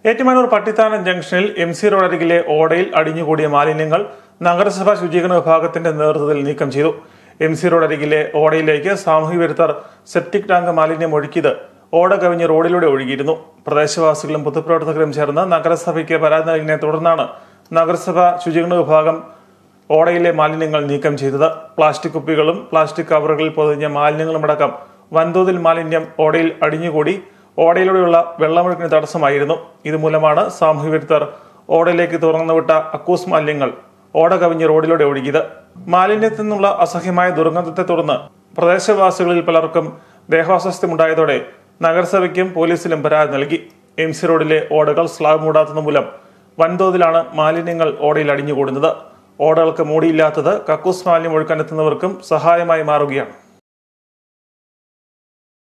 ഏറ്റുമാനൂർ പട്ടിത്താനം ജംഗ്ഷനിൽ M C road അരികിലെ ഓടയിൽ അടിഞ്ഞുകൂടിയ മാലിന്യങ്ങൾ നഗരസഭാ ശുചീകരണ വിഭാഗത്തിന്റെ നേതൃത്വത്തിൽ നീക്കം ചെയ്തു എം സി റോഡ് അരികിലെ ഓടയിലേക്ക് സാമൂഹ്യ വിരുദ്ധർ സെപ്റ്റിക് ടാങ്ക് മാലിന്യം ഒഴുക്കിയത് ഓട കവിഞ്ഞ് റോഡിലൂടെ ഒഴുകിയിരുന്നു പ്രദേശവാസികളും പൊതുപ്രവർത്തകരും ചേർന്ന് നഗരസഭയ്ക്ക് പരാതി നൽകിയതിനെ തുടർന്നാണ് നഗരസഭ ശുചീകരണ വിഭാഗം ഓടയിലെ മാലിന്യങ്ങൾ നീക്കം ചെയ്തത് പ്ലാസ്റ്റിക് കുപ്പികളും പ്ലാസ്റ്റിക് കവറുകളിൽ പൊതിഞ്ഞ മാലിന്യങ്ങളുമടക്കം വൻതോതിൽ മാലിന്യം ഓടയിൽ അടിഞ്ഞുകൂടി ഓടയിലൂടെയുള്ള വെള്ളമൊഴുക്കിന് തടസ്സമായിരുന്നു ഇതുമൂലമാണ് സാമൂഹ്യ വിരുദ്ധർ ഓടയിലേക്ക് തുറന്നുവിട്ട അക്കൂസ് മാലിന്യങ്ങൾ ഓട കവിഞ്ഞ് റോഡിലൂടെ ഒഴുകിയത് മാലിന്യത്തിൽ നിന്നുള്ള അസഹ്യമായ ദുർഗന്ധത്തെ തുടർന്ന് പ്രദേശവാസികളിൽ പലർക്കും ദേഹാസ്വാസ്ഥ്യമുണ്ടായതോടെ നഗരസഭയ്ക്കും പോലീസിലും പരാതി നൽകി എം സി റോഡിലെ ഓടകൾ സ്ലാബ് മൂടാത്തത് മൂലം വൻതോതിലാണ് മാലിന്യങ്ങൾ ഓടയിൽ അടിഞ്ഞുകൂടുന്നത് ഓടകൾക്ക് മൂടിയില്ലാത്തത് കക്കൂസ് മാലിന്യം ഒഴുക്കാനെത്തുന്നവർക്കും സഹായമായി മാറുകയാണ്